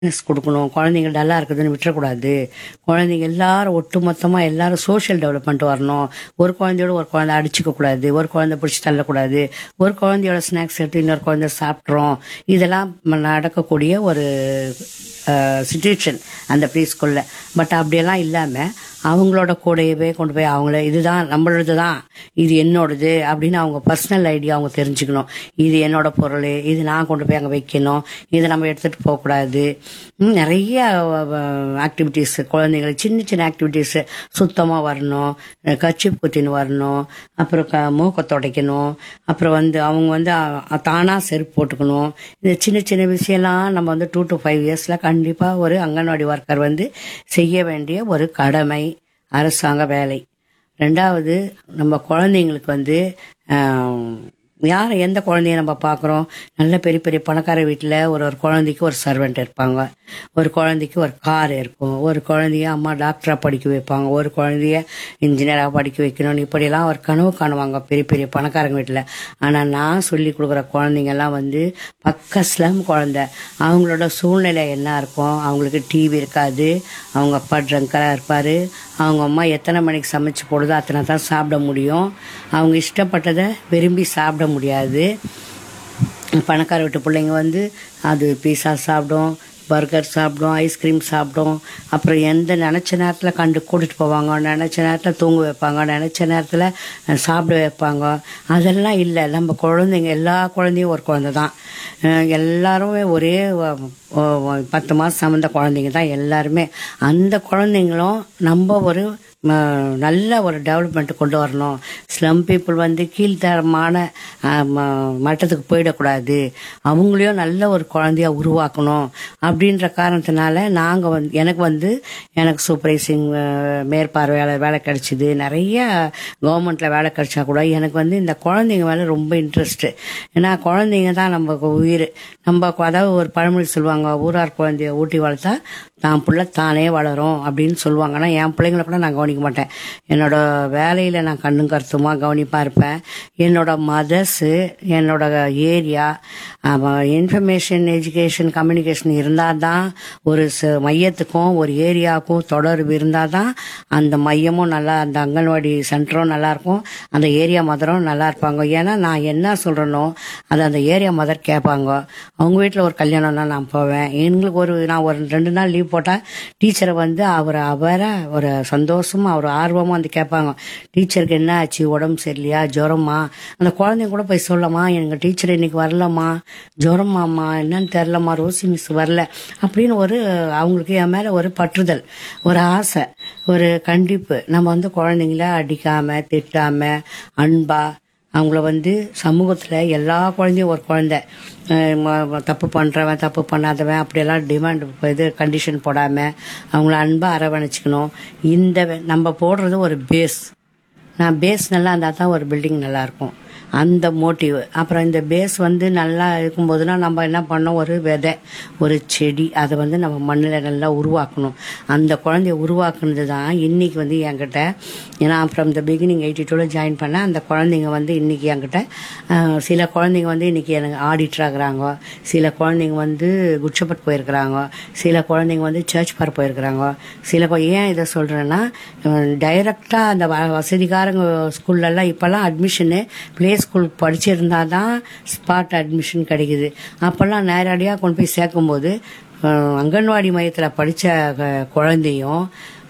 Awareness கொடுக்கணும் குழந்தைங்க டல்லாக இருக்குதுன்னு விட்டுறக்கூடாது குழந்தைங்க எல்லாரும் ஒட்டு மொத்தமாக எல்லாரும் சோஷியல் டெவலப்மெண்ட் வரணும் ஒரு குழந்தையோட ஒரு குழந்தை அடிச்சுக்க கூடாது ஒரு குழந்தை பிடிச்சி தள்ளக்கூடாது ஒரு குழந்தையோட ஸ்நாக்ஸ் எடுத்து இன்னொரு குழந்தை சாப்பிட்றோம் இதெல்லாம் ம- நடக்கக்கூடிய ஒரு சுச்சுவேஷன் அந்த ப்ரீ ஸ்கூலில் பட் அப்படியெல்லாம் இல்லாமல் அவங்களோட கூடயவே கொண்டு போய் அவங்கள இதுதான் நம்மளது தான் இது என்னோடது அப்படின்னு அவங்க பர்சனல் ஐடியா அவங்க தெரிஞ்சுக்கணும் இது என்னோட பொருள் இது நான் கொண்டு போய் அங்கே வைக்கணும் இதை நம்ம எடுத்துகிட்டு போகக்கூடாது ம், நிறைய ஆக்டிவிட்டீஸ் குழந்தைங்களுக்கு சின்ன சின்ன ஆக்டிவிட்டீஸ் சுத்தமாக வரணும் கச்சிப் குத்தின்னு வரணும் அப்புறம் க மூக்கை துடைக்கணும் அப்புறம் வந்து அவங்க வந்து தானாக செருப்பு போட்டுக்கணும் இந்த சின்ன சின்ன விஷயம்லாம் நம்ம வந்து டூ டு ஃபைவ் இயர்ஸில் கண்டிப்பாக ஒரு அங்கன்வாடி ஒர்க்கர் வந்து செய்ய வேண்டிய ஒரு கடமை அரசாங்க வேலை ரெண்டாவது நம்ம குழந்தைங்களுக்கு வந்து ஆம், யார் எந்த குழந்தைய நம்ம பார்க்குறோம் நல்ல பெரிய பெரிய பணக்கார வீட்டில் ஒரு ஒரு குழந்தைக்கு ஒரு சர்வெண்ட் இருப்பாங்க ஒரு குழந்தைக்கு ஒரு கார் இருக்கும் ஒரு குழந்தைய அம்மா டாக்டராக படிக்க வைப்பாங்க ஒரு குழந்தைய இன்ஜினியராக படிக்க வைக்கணும்னு இப்படியெல்லாம் ஒரு கனவு காணுவாங்க பெரிய பெரிய பணக்காரங்க வீட்டில் ஆனால் நான் சொல்லி கொடுக்குற குழந்தைங்கெல்லாம் வந்து பக்க ஸ்லம் குழந்தை அவங்களோட சூழ்நிலை என்ன இருக்கும் அவங்களுக்கு டிவி இருக்காது அவங்க அப்பா ட்ரங்கராக இருப்பார் அவங்க அம்மா எத்தனை மணிக்கு சமைச்சு போடுதோ அத்தனை தான் சாப்பிட முடியும் அவங்க இஷ்டப்பட்டதை விரும்பி சாப்பிட முடியாது பணக்கார வீட்டு பிள்ளைங்க வந்து அது பீஸா சாப்பிடும் பர்கர் சாப்பிடும் ஐஸ்கிரீம் சாப்பிடும் அப்புறம் எந்த நினச்ச நேரத்தில் கண்டு கூட்டிகிட்டு போவாங்க நினச்ச நேரத்தில் தூங்க வைப்பாங்க நினச்ச நேரத்தில் அஹ், சாப்பிட வைப்பாங்க அதெல்லாம் இல்லை நம்ம குழந்தைங்க எல்லா குழந்தையும் ஒரு குழந்தை தான் அஹ், எல்லாருமே ஒரே வ- வ- வ- பத்து மாதம் சம்மந்த குழந்தைங்க தான் எல்லாருமே அந்த குழந்தைங்களும் நம்ம ஒரு ம, நல்ல ஒரு டெவலப்மெண்ட் கொண்டு வரணும் ஸ்லம் பீப்புள் வந்து கீழ்த்தரமான அஹ், ம- மட்டத்துக்கு போயிடக்கூடாது அவங்களையும் நல்ல ஒரு குழந்தையா உருவாக்கணும் அப்படின்ற காரணத்தினால நாங்கள் வந்து எனக்கு வந்து எனக்கு சூப்பர்வைசிங் மேற்பார்வையாளர் வேலை கிடைச்சிது நிறைய கவர்மெண்ட்டில் வேலை கிடைச்சா கூட எனக்கு வந்து இந்த குழந்தைங்க மேலே ரொம்ப இன்ட்ரெஸ்ட்டு ஏன்னா குழந்தைங்க தான் நம்ம உயிர் நம்ம அதாவது ஒரு பழமொழி சொல்லுவாங்க ஊரார் குழந்தைய ஊட்டி வளர்த்தா தான் புள்ள தானே வளரும் அப்படின்னு சொல்லுவாங்க ஆனால் என் பிள்ளைங்களை கூட நான் கவனிக்க மாட்டேன் என்னோட வேலையில் நான் கண்ணும் கருத்துமா கவனிப்பாக இருப்பேன் என்னோட மதர்ஸு என்னோட ஏரியா இன்ஃபர்மேஷன் எஜுகேஷன் கம்யூனிகேஷன் இருந்தால் தான் ஒரு ச- மையத்துக்கும் ஒரு ஏரியாவுக்கும் தொடர்பு இருந்தால் தான் அந்த மையமும் நல்லா அந்த அங்கன்வாடி சென்டரும் நல்லா இருக்கும் அந்த ஏரியா மதரும் நல்லா இருப்பாங்க ஏன்னா நான் என்ன சொல்கிறேனோ அதை அந்த ஏரியா மதர் கேட்பாங்க அவங்க வீட்டில் ஒரு கல்யாணம்னா நான் போவேன் எங்களுக்கு ஒரு நான் ஒரு ரெண்டு நாள் லீவ் போட்டால் டீச்சரை வந்து அவர் அவரை ஒரு சந்தோஷமா ஒரு ஆர்வமாக வந்து கேட்பாங்க டீச்சருக்கு என்ன ஆச்சு உடம்பு சரியில்லையா ஜுரமா அந்த குழந்தைங்க கூட போய் சொல்லம்மா எங்கள் டீச்சர் இன்னைக்கு வரலம்மா ஜுரமாம்மா என்னன்னு தெரிலம்மா ரோசி மிஸ் வரல அப்படின்னு ஒரு அவங்களுக்கு என் மேலே ஒரு பற்றுதல் ஒரு ஆசை ஒரு கண்டிப்பு நம்ம வந்து குழந்தைங்கள அடிக்காம திட்டாம அன்பா அவங்கள வந்து சமூகத்தில் எல்லா குழந்தையும் ஒரு குழந்தை அஹ் ம- ம- தப்பு பண்ணுறவன் தப்பு பண்ணாதவன் அப்படியெல்லாம் டிமாண்ட் இது கண்டிஷன் போடாமல் அவங்கள அன்பாக அரவணைச்சிக்கணும் இந்த வே- நம்ம போடுறது ஒரு பேஸ் நான் பேஸ் நல்லா இருந்தால் தான் ஒரு பில்டிங் நல்லா இருக்கும் அந்த மோட்டிவ் அப்புறம் இந்த பேஸ் வந்து நல்லா இருக்கும்போதுனா நம்ம என்ன பண்ணோம் ஒரு விதை ஒரு செடி அதை வந்து நம்ம மண்ணில் நல்லா உருவாக்கணும் அந்த குழந்தைய உருவாக்குனது தான் இன்னைக்கு வந்து என்கிட்ட ஏன்னா ஃப்ரம் த பிகினிங் எயிட்டி டூவில் ஜாயின் பண்ணேன் அந்த குழந்தைங்க வந்து இன்னைக்கு என்கிட்ட அஹ், சில குழந்தைங்க வந்து இன்னைக்கு எனக்கு ஆடிட்டர் ஆகுறாங்க சில குழந்தைங்க வந்து குட்சப்பட் போயிருக்கிறாங்க சில குழந்தைங்க வந்து சர்ச் பார் போயிருக்கிறாங்க சில கொ- ஏன் இதை சொல்கிறேன்னா டைரக்டாக அந்த வ- வசதிக்காரங்க ஸ்கூல்லலாம் இப்போல்லாம் அட்மிஷனு ப்ளே ஸ்கூல் படிச்சிருந்தா தான் ஸ்பாட் அட்மிஷன் கிடைக்குது அப்போல்லாம் நேரடியாக கொண்டு போய் சேர்க்கும்போது அஹ், அங்கன்வாடி மையத்தில் படித்த குழந்தையும்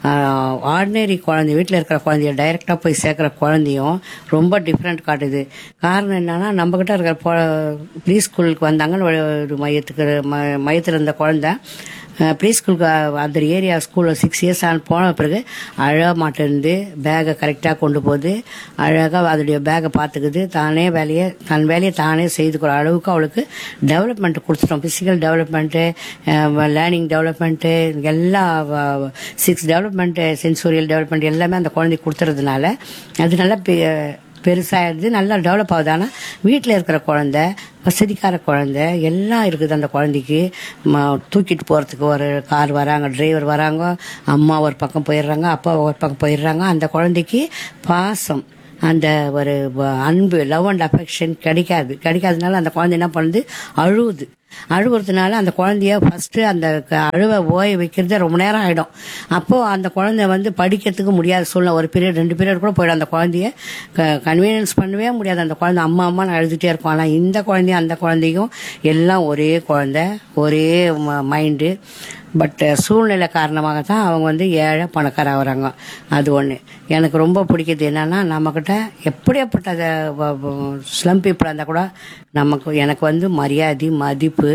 ஆர்டினரி குழந்தை வீட்டில் இருக்கிற குழந்தைய டைரெக்டாக போய் சேர்க்குற குழந்தையும் ரொம்ப டிஃப்ரெண்ட் காட்டுது காரணம் என்னன்னா நம்மக்கிட்ட இருக்கிற ப்ரீ ஸ்கூலுக்கு வந்த அங்கன்வாடி மையத்துக்கு ம மையத்தில் இருந்த குழந்தை ப்ரீ ஸ்கூலுக்கு அந்த ஏரியா ஸ்கூலில் சிக்ஸ் இயர்ஸ் ஆன போன பிறகு அழக மாட்டேருந்து பேகை கரெக்டாக கொண்டு போகுது அழகாக அதோடைய பேகை பார்த்துக்குது தானே வேலையை தன் வேலையை தானே செய்துக்கிற அளவுக்கு அவளுக்கு டெவலப்மெண்ட் கொடுத்துட்டோம் ஃபிசிக்கல் டெவலப்மெண்ட்டு லேர்னிங் டெவலப்மெண்ட்டு எல்லா சிக்ஸ் டெவலப்மெண்ட்டு சென்சோரியல் டெவலப்மெண்ட் எல்லாமே அந்த குழந்தைக்கு கொடுத்துறதுனால அது நல்லா பெ- பெருசாகிடுது நல்லா டெவலப் ஆகுது ஆனால் வீட்டில் இருக்கிற குழந்தை வசதிக்கார குழந்தை எல்லாம் இருக்குது அந்த குழந்தைக்கு ம- தூக்கிட்டு போகிறதுக்கு ஒரு கார் வராங்க டிரைவர் வராங்க அம்மா ஒரு பக்கம் போயிடுறாங்க அப்பா ஒரு பக்கம் போயிடுறாங்க அந்த குழந்தைக்கு பாசம் அந்த ஒரு வ- அன்பு லவ் அண்ட் அஃபெக்ஷன் கிடைக்காது கிடைக்காதனால அந்த குழந்தை என்ன பண்ணுது அழுவுது அழுகுறதுனால அந்த குழந்தைய ஃபஸ்ட்டு அந்த க- அழுவை ஓய வைக்கிறதே ரொம்ப நேரம் ஆகிடும் அப்போது அந்த குழந்தை வந்து படிக்கிறதுக்கு முடியாத சூழ்நிலை ஒரு பீரியட் ரெண்டு பீரியட் கூட போயிடும் அந்த குழந்தைய க கன்வீனியன்ஸ் பண்ணவே முடியாது அந்த குழந்தை அம்மா அம்மான்னு அழுதுகிட்டே இருக்கும் ஆனால் இந்த குழந்தையும் அந்த குழந்தையும் எல்லாம் ஒரே குழந்தை ஒரே மைண்டு பட் சூழ்நிலை காரணமாக தான் அவங்க வந்து ஏழை பணக்கார ஆகுறாங்க அது ஒன்று எனக்கு ரொம்ப பிடிக்குது என்னன்னா நம்மக்கிட்ட எப்படியாப்பட்ட ஸ்லம் பீப்புள் இருந்தால் கூட நமக்கு எனக்கு வந்து மரியாதை மதிப்பு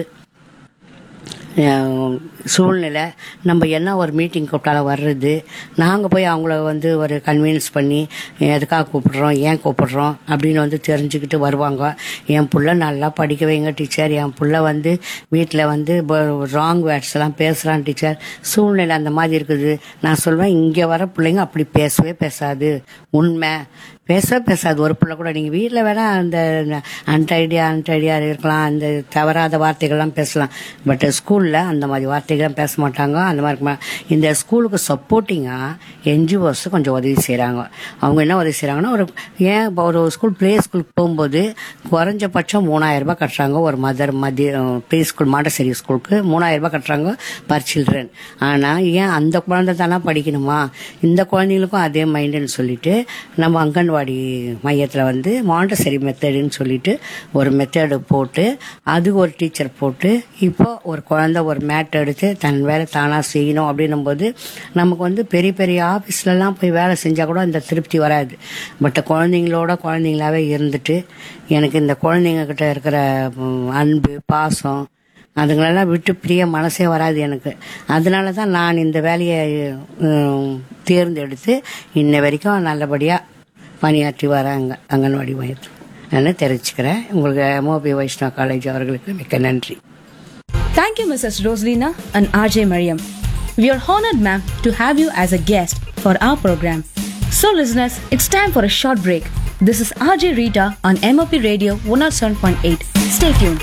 அஹ், சூழ்நிலை நம்ம என்ன ஒரு மீட்டிங் கூப்பிட்டாலும் வர்றது நாங்கள் போய் அவங்கள வந்து ஒரு கன்வீன்ஸ் பண்ணி எதுக்காக கூப்பிடுறோம் ஏன் கூப்பிடுறோம் அப்படின்னு வந்து தெரிஞ்சுக்கிட்டு வருவாங்க என் புள்ள நல்லா படிக்க வைங்க டீச்சர் என் புள்ள வந்து வீட்டில் வந்து ராங் வேர்ட்ஸ் எல்லாம் பேசுகிறான் டீச்சர் சூழ்நிலை அந்த மாதிரி இருக்குது நான் சொல்வேன் இங்கே வர பிள்ளைங்க அப்படி பேசவே பேசாது உண்மை பேச பேசாது ஒரு பிள்ளை கூட நீங்கள் வீட்டில் வேணா அந்த அன்டைடியா அன்டைடியா இருக்கலாம் அந்த தவறாத வார்த்தைகள்லாம் பேசலாம் பட் ஸ்கூலில் அந்த மாதிரி வார்த்தைகள்லாம் பேச மாட்டாங்க அந்த மாதிரி இருக்க மா- இந்த ஸ்கூலுக்கு சப்போர்ட்டிங்காக என்ஜிஓஸ் கொஞ்சம் உதவி செய்கிறாங்க அவங்க என்ன உதவி செய்கிறாங்கன்னா ஒரு ஏன் இப்போ ஒரு ஸ்கூல் ப்ளே ஸ்கூலுக்கு போகும்போது குறைஞ்சபட்சம் மூணாயிரம் ரூபாய் கட்டுறாங்க ஒரு மதர் மதிய ப்ளே ஸ்கூல் மாண்டசரி ஸ்கூலுக்கு மூணாயிரம் ரூபாய் கட்டுறாங்க பர் சில்ட்ரன் ஆனால் ஏன் அந்த குழந்தை தானே படிக்கணுமா இந்த குழந்தைங்களுக்கும் அதே மைண்டுன்னு சொல்லிட்டு நம்ம அங்கன்வாடி மையத்தில் வந்து மாண்டசரி மெத்தடுன்னு சொல்லிட்டு ஒரு மெத்தடு போட்டு அதுக்கு ஒரு டீச்சர் போட்டு இப்போ ஒரு குழந்தை ஒரு மேட் எடுத்து தன் வேலை தானாக செய்யணும் அப்படின்னும் போது நமக்கு வந்து பெரிய பெரிய ஆஃபீஸ்லலாம் போய் வேலை செஞ்சால் கூட இந்த திருப்தி வராது பட் குழந்தைங்களோட குழந்தைங்களாவே இருந்துட்டு எனக்கு இந்த குழந்தைங்க கிட்ட இருக்கிற ம், அன்பு பாசம் அதுங்களெல்லாம் விட்டு பிரிய மனசே வராது எனக்கு அதனால தான் நான் இந்த வேலையை ம், தேர்ந்தெடுத்து இன்ன வரைக்கும் நல்லபடியாக பணியாற்றி வராங்க அங்கன்வாடி மையத்தில் நான் தெரிவிச்சுக்கிறேன் உங்களுக்கு எம்ஓபி வைஷ்ணவ காலேஜ் அவர்களுக்கு மிக்க நன்றி Thank you, Mrs. Rosalina and RJ Mariam. We are honored, ma'am, to have you as a guest for our program. So, listeners, it's time for a short break. This is RJ Rita on MOP Radio 107.8. Stay tuned.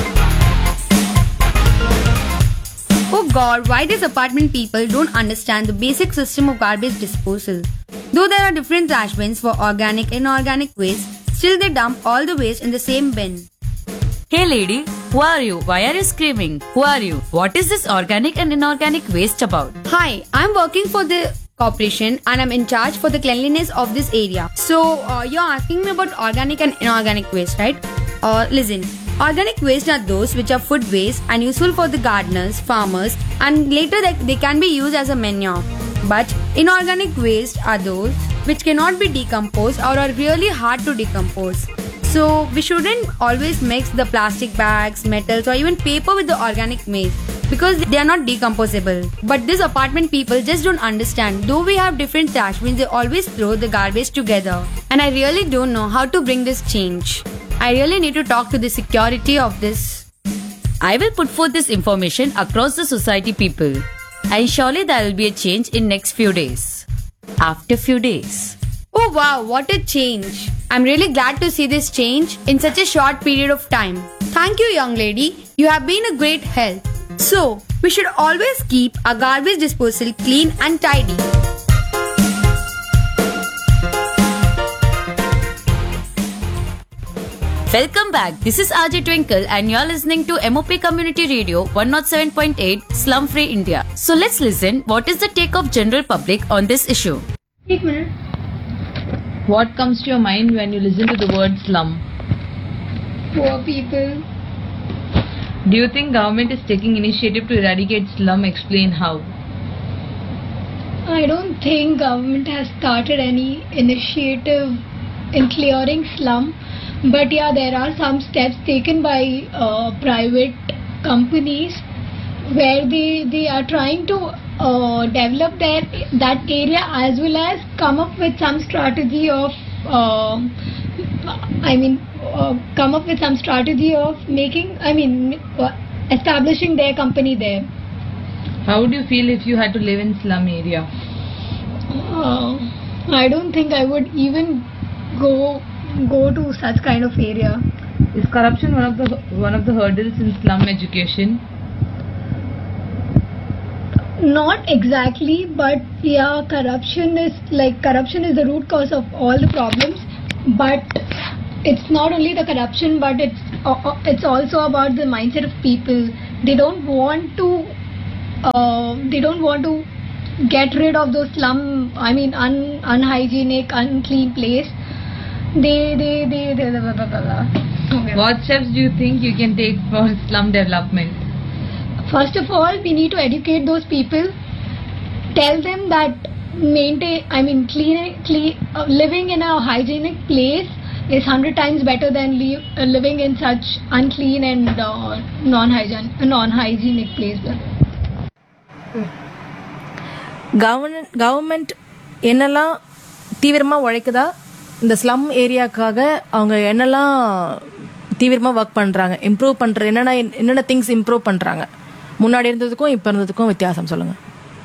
Oh god, why these apartment people don't understand the basic system of garbage disposal? Though there are different trash bins for organic and inorganic waste, still they dump all the waste in the same bin. Hey lady, who are you? Why are you screaming? Who are you? What is this organic and inorganic waste about? Hi, I'm working for the corporation and I'm in charge for the cleanliness of this area. So, uh, you're asking me about organic and inorganic waste, right? Uh, listen, organic waste are those which are food waste and useful for the gardeners, farmers, and later they, they can be used as a manure. But inorganic waste are those which cannot be decomposed or are really hard to decompose. So we shouldn't always mix the plastic bags, metals, or even paper with the organic waste because they are not decomposable. But these apartment people just don't understand. Though we have different trash bins, they always throw the garbage together. And I really don't know how to bring this change. I really need to talk to the security of this. I will put forth this information across the society people. And surely there will be a change in next few days. After few days. Oh wow, what a change! I'm really glad to see this change in such a short period of time. Thank you, young lady. You have been a great help. So, we should always keep our garbage disposal clean and tidy. Welcome back. This is RJ Twinkle and you're listening to MOP Community Radio 107.8 Slum Free India. So let's listen what is the take of general public on this issue. What comes to your mind when you listen to the word slum? poor people. Do you think government is taking initiative to eradicate slum? Explain how. I don't think government has started any initiative in clearing slum, but yeah, there are some steps taken by uh, private companies where they they are trying to uh, develop their that area as well as come up with some strategy of uh, I mean uh, come up with some strategy of making I mean uh, establishing their company there. How would you feel if you had to live in slum area? Uh, I don't think I would even go go to such kind of area. Is corruption one of the one of the hurdles in slum education? Not exactly, but yeah, corruption is like corruption is the root cause of all the problems. But it's not only the corruption, but it's uh, uh, it's also about the mindset of people. They don't want to. Uh, they don't want to get rid of those slum. I mean, un, unhygienic, unclean place. They they they. they, blah, blah, blah, blah. Okay. What steps do you think you can take for slum development? First of all, we need to educate those people. Tell them that maintain. I mean, clean, clean uh, living in a hygienic place is hundred times better than li- uh, living in such unclean and uh, non-hygiene, non-hygienic place. Government government என்னெல்லாம் தீவிரமாக உழைக்குதா இந்த slum ஏரியாக்காக அவங்க என்னெல்லாம் தீவிரமாக work பண்ணுறாங்க improve பண்ணுற என்னென்ன என்னென்ன திங்ஸ் இம்ப்ரூவ் பண்ணுறாங்க முன்னாடி இருந்ததுக்கும் இப்போ இருந்ததுக்கும் வித்தியாசம் சொல்லுங்கள்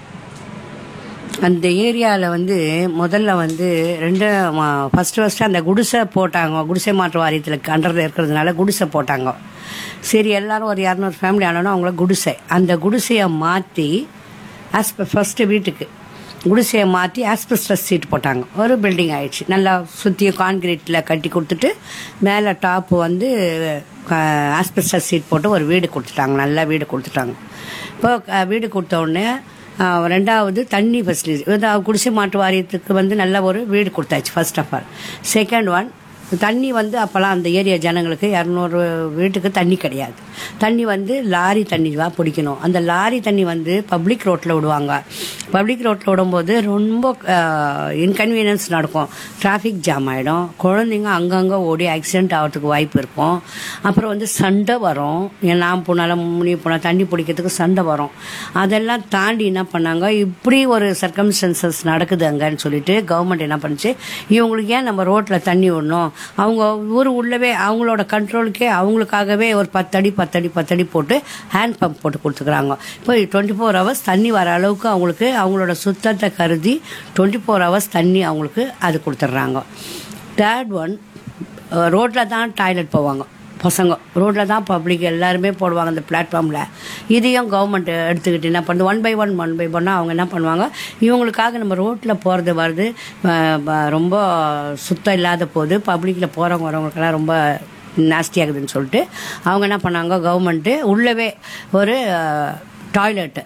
அந்த ஏரியாவில் வந்து முதல்ல வந்து ரெண்டு ஃபஸ்ட்டு ஃபஸ்ட்டு அந்த குடிசை போட்டாங்க குடிசை மாற்று வாரியத்தில் அண்டரில் இருக்கிறதுனால குடிசை போட்டாங்க சரி எல்லாரும் ஒரு இரநூறு ஃபேமிலி ஆனோன்னா அவங்கள குடிசை அந்த குடிசையை மாற்றி ஆஸ்ப ஃபஸ்ட்டு வீட்டுக்கு குடிசையை மாற்றி ஆஸ்பெஸ்டஸ் சீட் போட்டாங்க ஒரு பில்டிங் ஆயிடுச்சு நல்லா சுற்றியும் கான்கிரீட்டில் கட்டி கொடுத்துட்டு மேலே டாப்பு வந்து ஆஸ்பெஸ்டஸ் சீட் போட்டு ஒரு வீடு கொடுத்துட்டாங்க நல்லா வீடு கொடுத்துட்டாங்க இப்போ அஹ், வீடு கொடுத்த உடனே ஆஹ் ரெண்டாவது தண்ணி ஃபெசிலிட்டி குடிசை மாட்டு வாரியத்துக்கு வந்து நல்ல ஒரு வீடு கொடுத்தாச்சு first of all second one தண்ணி வந்து அப்போல்லாம் அந்த ஏரியா ஜனங்களுக்கு இரநூறு வீட்டுக்கு தண்ணி கிடையாது தண்ணி வந்து லாரி தண்ணி தான் பிடிக்கணும் அந்த லாரி தண்ணி வந்து பப்ளிக் ரோட்டில் விடுவாங்க பப்ளிக் ரோட்டில் விடும்போது ரொம்ப இன்கன்வீனியன்ஸ் நடக்கும் டிராஃபிக் ஜாம் ஆகிடும் குழந்தைங்க அங்கங்கே ஓடி ஆக்சிடென்ட் ஆகிறதுக்கு வாய்ப்பு இருக்கும் அப்புறம் வந்து சண்டை வரும் ஏன் நான் போனாலும் முனி போனால் தண்ணி பிடிக்கிறதுக்கு சண்டை வரும் அதெல்லாம் தாண்டி என்ன பண்ணாங்க இப்படி ஒரு சர்க்கம்ஸ்டன்சஸ் நடக்குது அங்கன்னு சொல்லிட்டு கவர்மெண்ட் என்ன பண்ணுச்சு இவங்களுக்கு ஏன் நம்ம ரோட்டில் தண்ணி விடணும் அவங்க ஊர் உள்ளவே அவங்களோட கண்ட்ரோலுக்கே அவங்களுக்காகவே ஒரு பத்தடி பத்தடி பத்தடி போட்டு ஹேண்ட் பம்ப் போட்டு கொடுத்துக்குறாங்க இப்போ டுவெண்ட்டி ஃபோர் ஹவர்ஸ் தண்ணி வர அளவுக்கு அவங்களுக்கு அவங்களோட சுத்தத்தை கருதி டுவெண்ட்டி ஃபோர் ஹவர்ஸ் தண்ணி அவங்களுக்கு அது கொடுத்துட்றாங்க தேர்ட் ஒன் ரோட்டில் தான் டாய்லெட் போவாங்க பசங்க ரோட்டில் தான் பப்ளிக் எல்லாருமே போடுவாங்க அந்த பிளாட்ஃபார்மில் இதையும் கவர்மெண்ட் எடுத்துக்கிட்டு என்ன பண்ணுது one by one one by ஒன்னாக அவங்க என்ன பண்ணுவாங்க இவங்களுக்காக நம்ம ரோட்டில் போகிறது வருது அஹ், ப- ரொம்ப சுத்தம் இல்லாத போது பப்ளிக்கில் போகிறவங்க வரவங்களுக்கெல்லாம் ரொம்ப நாஸ்டி ஆகுதுன்னு சொல்லிட்டு அவங்க என்ன பண்ணாங்க கவர்மெண்ட்டு உள்ளவே ஒரு டாய்லெட்டு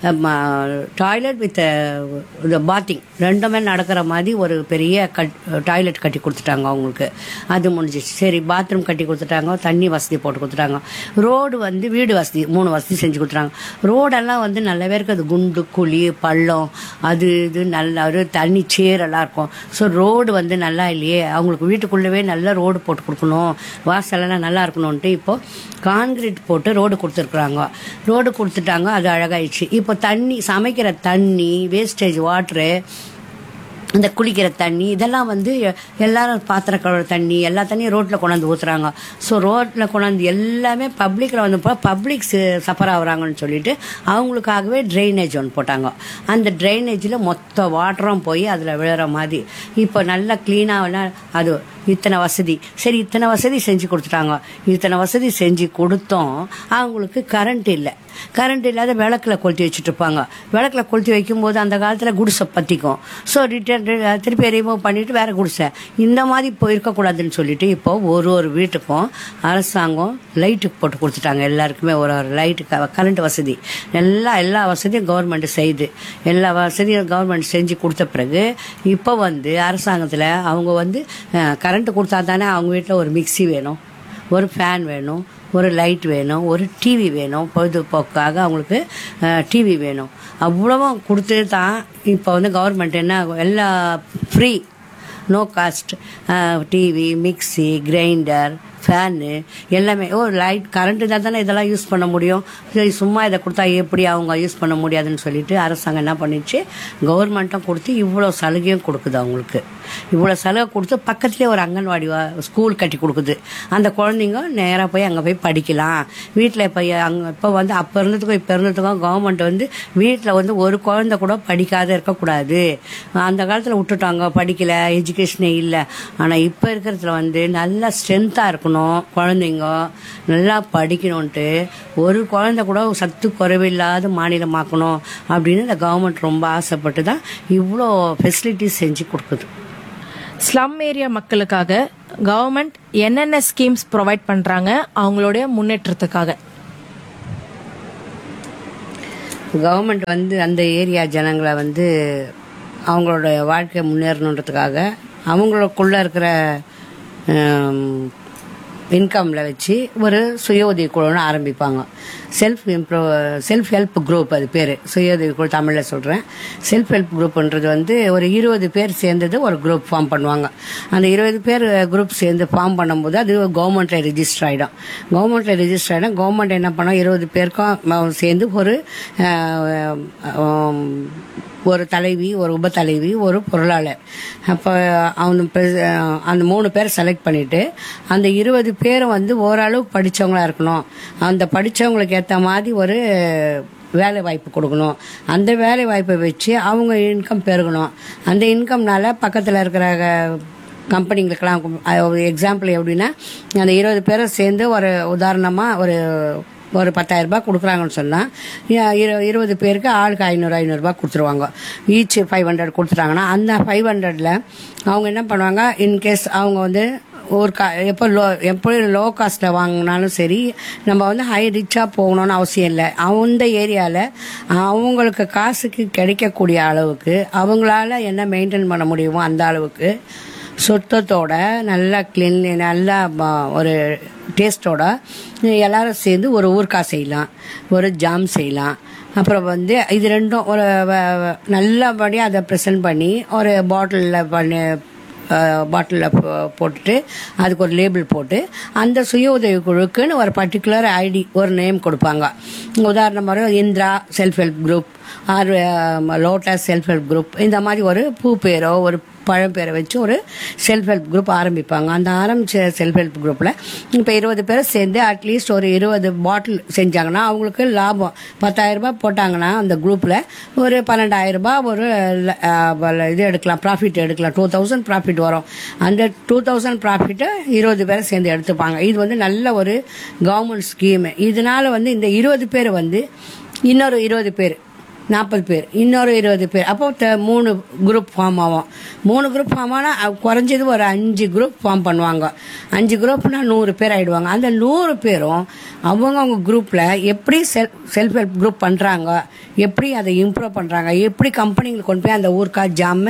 டாய்லெட் வித் இந்த பாத்திங் ரெண்டுமே நடக்கிற மாதிரி ஒரு பெரிய கட் டாய்லெட் கட்டி கொடுத்துட்டாங்க அவங்களுக்கு அது முடிஞ்சிச்சு சரி பாத்ரூம் கட்டி கொடுத்துட்டாங்க தண்ணி வசதி போட்டு கொடுத்துட்டாங்க ரோடு வந்து வீடு வசதி மூணு வசதி செஞ்சு கொடுத்துட்டாங்க ரோடெல்லாம் வந்து நல்லாவே இருக்குது குண்டு குழி பள்ளம் அது இது நல்ல ஒரு தண்ணி சேரெல்லாம் இருக்கும் ஸோ ரோடு வந்து நல்லா இல்லையே அவங்களுக்கு வீட்டுக்குள்ளவே நல்ல ரோடு போட்டு கொடுக்கணும் வாசலெல்லாம் நல்லா இருக்கணும்ன்ட்டு இப்போ கான்கிரீட் போட்டு ரோடு கொடுத்துருக்குறாங்க ரோடு கொடுத்துட்டாங்க அது அழகாயிடுச்சு இப்போ தண்ணி சமைக்கிற தண்ணி வேஸ்டேஜ் வாட்ரு இந்த குளிக்கிற தண்ணி இதெல்லாம் வந்து எல்லாரும் பாத்திர கழுவுற தண்ணி எல்லா தண்ணியும் ரோட்டில் கொண்டாந்து ஊற்றுறாங்க ஸோ ரோட்டில் கொண்டாந்து எல்லாமே பப்ளிக்கில் வந்து பப்ளிக் சஃபர் ஆகுறாங்கன்னு சொல்லிட்டு அவங்களுக்காகவே ட்ரைனேஜ் ஒன்று போட்டாங்க அந்த ட்ரைனேஜில் மொத்த வாட்டரும் போய் அதில் விழுற மாதிரி இப்போ நல்லா க்ளீனாக அது இத்தனை வசதி சரி இத்தனை வசதி செஞ்சு கொடுத்துட்டாங்க இத்தனை வசதி செஞ்சு கொடுத்தோம் அவங்களுக்கு கரண்ட் இல்லை கரண்ட் இல்லாத விளக்கில் கொளுத்தி வச்சுட்டு இருப்பாங்க விளக்கில் கொளுத்தி வைக்கும்போது அந்த காலத்தில் குடிசை பற்றிக்கும் ஸோ ரிட்டர்ன் திருப்பி ரிமூவ் பண்ணிட்டு வேற குடிசை இந்த மாதிரி இப்போ இருக்கக்கூடாதுன்னு சொல்லிட்டு இப்போ ஒரு ஒரு வீட்டுக்கும் அரசாங்கம் லைட்டு போட்டு கொடுத்துட்டாங்க எல்லாருக்குமே ஒரு ஒரு லைட்டு கரண்ட் வசதி எல்லா எல்லா வசதியும் கவர்மெண்ட் செய்யுது எல்லா வசதியும் கவர்மெண்ட் செஞ்சு கொடுத்த பிறகு இப்போ வந்து அரசாங்கத்தில் அவங்க வந்து கரண்ட் கொடுத்தா தானே அவங்க வீட்டில் ஒரு மிக்ஸி வேணும் ஒரு ஃபேன் வேணும் ஒரு லைட் வேணும் ஒரு டிவி வேணும் பொழுதுபோக்காக அவங்களுக்கு டிவி வேணும் அவ்வளவும் கொடுத்து தான் இப்போ வந்து கவர்மெண்ட் என்ன எல்லா free no cost TV mixie grinder fan எல்லாமே ஓ லைட் கரண்ட் இருந்தால் தானே இதெல்லாம் யூஸ் பண்ண முடியும் சரி சும்மா இதை கொடுத்தா எப்படி அவங்க யூஸ் பண்ண முடியாதுன்னு சொல்லிட்டு அரசாங்கம் என்ன பண்ணிச்சு கவர்மெண்ட்டும் கொடுத்து இவ்வளோ சலுகையும் கொடுக்குது அவங்களுக்கு இவ்வளோ சலுகை கொடுத்து பக்கத்துலேயே ஒரு அங்கன்வாடி வா- ஸ்கூல் கட்டி கொடுக்குது அந்த குழந்தைங்க நேராக போய் அங்கே போய் படிக்கலாம் வீட்டில் இப்போ அங்கே இப்போ வந்து அப்போ இருந்ததுக்கும் இப்போ இருந்ததுக்கும் கவர்மெண்ட் வந்து வீட்டில் வந்து ஒரு குழந்தை கூட படிக்காத இருக்கக்கூடாது அந்த காலத்தில் விட்டுட்டாங்க படிக்கல எஜுகேஷனே இல்லை ஆனால் இப்போ இருக்கிறதுல வந்து நல்லா ஸ்ட்ரென்த்தாக இருக்கணும் குழந்தைங்க நல்லா படிக்கணும்ன்ட்டு ஒரு குழந்தை கூட சத்து குறைவில்லாத மாநிலமாக்கணும் அப்படின்னு இந்த கவர்மெண்ட் ரொம்ப ஆசைப்பட்டு தான் இவ்வளோ ஃபெசிலிட்டிஸ் செஞ்சு கொடுக்குது ஸ்லம் ஏரியா மக்களுக்காக கவர்மெண்ட் என்னென்ன ஸ்கீம்ஸ் ப்ரொவைட் பண்றாங்க அவங்களுடைய முன்னேற்றத்துக்காக கவர்மெண்ட் வந்து அந்த ஏரியா ஜனங்களை வந்து அவங்களோட வாழ்க்கை முன்னேறணுன்றதுக்காக அவங்களுக்குள்ள இருக்கிற இன்கமில் வச்சு ஒரு சுய உதவி குழுன்னு ஆரம்பிப்பாங்க self improve self help group அது பேர் சுய உதவி குழு தமிழில் சொல்கிறேன் செல்ஃப் ஹெல்ப் குரூப்ன்றது வந்து ஒரு இருபது பேர் சேர்ந்தது ஒரு குரூப் ஃபார்ம் பண்ணுவாங்க அந்த இருபது பேர் குரூப் சேர்ந்து ஃபார்ம் பண்ணும்போது அது கவர்மெண்ட்டில் ரிஜிஸ்டர் ஆகிடும் கவர்மெண்ட்டில் ரிஜிஸ்டர் ஆகிடும் கவர்மெண்ட் என்ன பண்ணோம் இருபது பேருக்கும் சேர்ந்து ஒரு அஹ், அஹ், ஒரு தலைவி ஒரு உப தலைவி ஒரு பொருளாளர் அப்போ அவங்க பெ- அந்த மூணு பேர் செலக்ட் பண்ணிட்டு அந்த இருபது பேரும் வந்து ஓரளவு படிச்சவங்களா இருக்கணும் அந்த படிச்சவங்களுக்கு ஏற்ற மாதிரி ஒரு வேலை வாய்ப்பு கொடுக்கணும் அந்த வேலை வாய்ப்பை வச்சு அவங்க இன்கம் பெருகணும் அந்த இன்கம்னால பக்கத்தில் இருக்கிற கம்பெனிங்களுக்கெல்லாம் எக்ஸாம்பிள் எப்படின்னா அந்த இருபது பேரை சேர்ந்து ஒரு உதாரணமாக ஒரு ஒரு பத்தாயிரம் ரூபாய் கொடுக்குறாங்கன்னு சொன்னால் இருபது பேருக்கு ஆளுக்கு ஐநூறு ஐநூறுரூபா கொடுத்துருவாங்க ஈச் ஃபைவ் ஹண்ட்ரட் கொடுத்துட்டாங்கன்னா அந்த ஃபைவ் ஹண்ட்ரட்ல அவங்க என்ன பண்ணுவாங்க இன்கேஸ் அவங்க வந்து ஒரு கா எப்போ லோ எப்போ லோ காஸ்ட்டில் வாங்கினாலும் சரி நம்ம வந்து ஹை ரிச்சாக போகணும்னு அவசியம் இல்லை அந்த ஏரியாவில் அவங்களுக்கு காசுக்கு கிடைக்கக்கூடிய அளவுக்கு அவங்களால என்ன மெயின்டைன் பண்ண முடியுமோ அந்த அளவுக்கு சுத்தத்தோட நல்லா க்ளீன் நல்லா ப- ஒரு டேஸ்டோட எல்லாரும் சேர்ந்து ஒரு ஊறுகாய் செய்யலாம் ஒரு ஜாம் செய்யலாம் அப்புறம் வந்து இது ரெண்டும் ஒரு வ- வ- நல்லபடியாக அதை ப்ரெசென்ட் பண்ணி ஒரு பாட்டிலில் பண்ணி பாட்டிலில் போட்டுட்டு அதுக்கு ஒரு லேபிள் போட்டு அந்த சுய உதவி குழுக்குன்னு ஒரு பர்டிகுலர் ஐடி ஒரு நேம் கொடுப்பாங்க உதாரணமாக Indira self help group or lotus self help group இந்த மாதிரி ஒரு பூ பேரோ ஒரு பழம்பேரை வச்சு ஒரு செல்ஃப் ஹெல்ப் குரூப் ஆரம்பிப்பாங்க அந்த ஆரம்பிச்ச செல்ஃப் ஹெல்ப் குரூப்பில் இப்போ இருபது பேர் சேர்ந்து அட்லீஸ்ட் ஒரு இருபது பாட்டில் செஞ்சாங்கன்னா அவங்களுக்கு லாபம் பத்தாயிரம் ரூபாய் போட்டாங்கன்னா அந்த குரூப்பில் ஒரு பன்னெண்டாயிரம் ரூபாய் ஒரு ல- அஹ், வ- இது எடுக்கலாம் ப்ராஃபிட் எடுக்கலாம் டூ தௌசண்ட் ப்ராஃபிட் வரும் அந்த டூ தௌசண்ட் ப்ராஃபிட்டை இருபது பேர் சேர்ந்து எடுத்துப்பாங்க இது வந்து நல்ல ஒரு கவர்மெண்ட் ஸ்கீமு இதனால வந்து இந்த இருபது பேர் வந்து இன்னொரு இருபது பேர் நாற்பது பேர் இன்னொரு இருபது பேர் அப்போ த- மூணு குரூப் ஃபார்ம் ஆகும் மூணு குரூப் ஃபார்ம் ஆனால் குறைஞ்சது ஒரு அஞ்சு குரூப் ஃபார்ம் பண்ணுவாங்க அஞ்சு குரூப்னா நூறு பேர் ஆயிடுவாங்க அந்த நூறு பேரும் அவங்கவுங்க குரூப்பில் எப்படி செல்ஃப் செல்ஃப் ஹெல்ப் குரூப் பண்ணுறாங்க எப்படி அதை இம்ப்ரூவ் பண்ணுறாங்க எப்படி கம்பெனிங்களுக்கு கொண்டு போய் அந்த ஊர்க்கா ஜாம்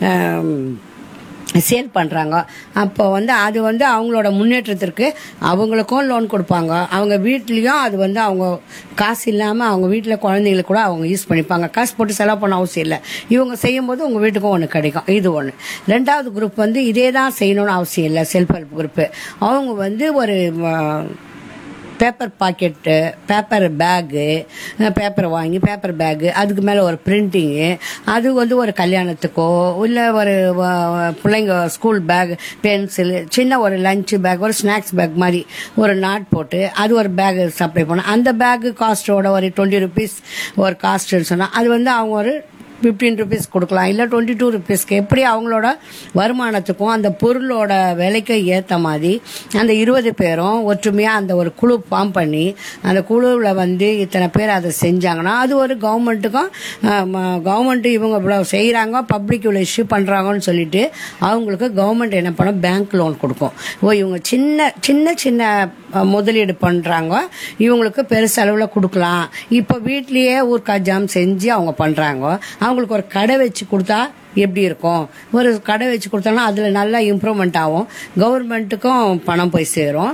சேல் பண்ணுறாங்க அப்போ வந்து அது வந்து அவங்களோட முன்னேற்றத்திற்கு அவங்களுக்கும் லோன் கொடுப்பாங்க அவங்க வீட்லேயும் அது வந்து அவங்க காசு இல்லாமல் அவங்க வீட்டில் குழந்தைங்களுக்கு கூட அவங்க யூஸ் பண்ணிப்பாங்க காசு போட்டு செலவு பண்ண அவசியம் இல்லை இவங்க செய்யும்போது உங்கள் வீட்டுக்கும் ஒன்று கிடைக்கும் இது ஒன்று ரெண்டாவது குரூப் வந்து இதே தான் செய்யணும்னு அவசியம் இல்லை செல்ஃப் ஹெல்ப் குரூப்பு அவங்க வந்து ஒரு அஹ், paper packet paper bag paper வாங்கி பேப்பர் பேகு அதுக்கு மேலே ஒரு பிரிண்டிங்கு அது வந்து ஒரு கல்யாணத்துக்கோ இல்லை ஒரு வ- பிள்ளைங்க ஸ்கூல் பேக் பென்சில் சின்ன ஒரு லஞ்ச் பேக் ஒரு ஸ்நாக்ஸ் பேக் மாதிரி ஒரு நாட் போட்டு அது ஒரு பேக் சப்ளை பண்ணோம் அந்த பேக்கு காஸ்ட்டோட ஒரு டுவெண்ட்டி ருபீஸ் ஒரு காஸ்ட்னு சொன்னால் அது வந்து அவங்க ஒரு ஃபிஃப்டீன் ருபீஸ் கொடுக்கலாம் இல்லை டுவெண்ட்டி டூ ருபீஸ்க்கு எப்படி அவங்களோட வருமானத்துக்கும் அந்த பொருளோட விலைக்கு ஏற்ற மாதிரி அந்த இருபது பேரும் ஒற்றுமையாக அந்த ஒரு குழு ஃபார்ம் பண்ணி அந்த குழுவில் வந்து இத்தனை பேர் அதை செஞ்சாங்கன்னா அது ஒரு கவர்மெண்ட்டுக்கும் கவர்மெண்ட் இவங்க இவ்வளோ செய்கிறாங்க பப்ளிக் இவ்வளோ இஷ்யூ பண்ணுறாங்கன்னு சொல்லிட்டு அவங்களுக்கு கவர்மெண்ட் என்ன பண்ணும் பேங்க் லோன் கொடுக்கும் ஓ இவங்க சின்ன சின்ன சின்ன அஹ், முதலீடு பண்ணுறாங்க இவங்களுக்கு பெருசளவில் கொடுக்கலாம் இப்போ வீட்லேயே ஊர்க்கா ஜாம் செஞ்சு அவங்க பண்ணுறாங்க அவங்களுக்கு ஒரு கடை வச்சு கொடுத்தா எப்படி இருக்கும் ஒரு கடை வச்சு கொடுத்தோம்னா அதில் நல்லா இம்ப்ரூவ்மெண்ட் ஆகும் கவர்மெண்ட்டுக்கும் பணம் போய் சேரும்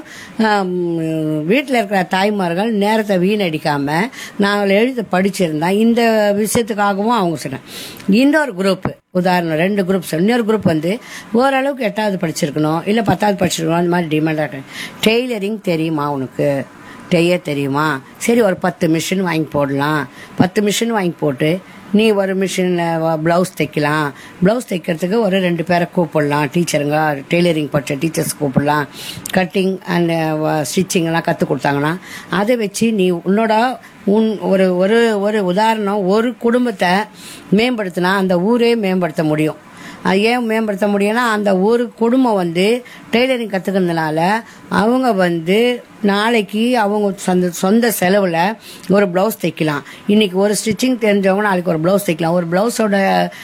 வீட்டில் இருக்கிற தாய்மார்கள் நேரத்தை வீணடிக்காமல் நான் எழுத படிச்சிருந்தா இந்த விஷயத்துக்காகவும் அவங்க சொன்னேன் இன்னொரு குரூப் உதாரணம் ரெண்டு குரூப்ஸ் இன்னொரு குரூப் வந்து ஓரளவுக்கு எட்டாவது படிச்சிருக்கணும் இல்லை பத்தாவது படிச்சிருக்கணும் அந்த மாதிரி டிமாண்டாக இருக்கு டெய்லரிங் தெரியுமா உனக்கு டெய்ய தெரியுமா சரி ஒரு பத்து மிஷின் வாங்கி போடலாம் பத்து மிஷின் வாங்கி போட்டு நீ ஒரு மிஷினில் ப்ளவுஸ் தைக்கலாம் ப்ளவுஸ் தைக்கிறதுக்கு ஒரு ரெண்டு பேரை கூப்பிடலாம் டீச்சருங்க டெய்லரிங் படித்த டீச்சர்ஸ் கூப்பிடலாம் கட்டிங் அண்ட் ஸ்டிச்சிங் எல்லாம் கற்றுக் கொடுத்தாங்கன்னா அதை வச்சு நீ உன்னோட உன் ஒரு ஒரு ஒரு உதாரணம் ஒரு குடும்பத்தை மேம்படுத்தினா அந்த ஊரே மேம்படுத்த முடியும் அது ஏன் மேம்படுத்த முடியும்னா அந்த ஒரு குடும்பம் வந்து டெய்லரிங் கற்றுக்கிறதுனால அவங்க வந்து நாளைக்கு அவங்க சொந்த சொந்த செலவில் ஒரு ப்ளவுஸ் தைக்கலாம் இன்னைக்கு ஒரு ஸ்டிச்சிங் தெரிஞ்சவங்க நாளைக்கு ஒரு ப்ளவுஸ் தைக்கலாம் ஒரு ப்ளவுஸோட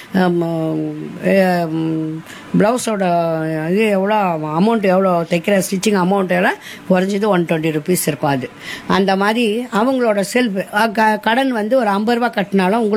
ப்ளவுஸோட இது எவ்வளோ அமௌண்ட் எவ்வளோ தைக்கிற ஸ்டிச்சிங் அமௌண்ட் எல்லாம் குறைஞ்சது ஒன் டுவெண்ட்டி ருபீஸ் இருக்கும் அது அந்த மாதிரி அவங்களோட செல்ஃப் கடன் வந்து ஒரு ஐம்பது ரூபா கட்டினாலும் உங்களுக்கு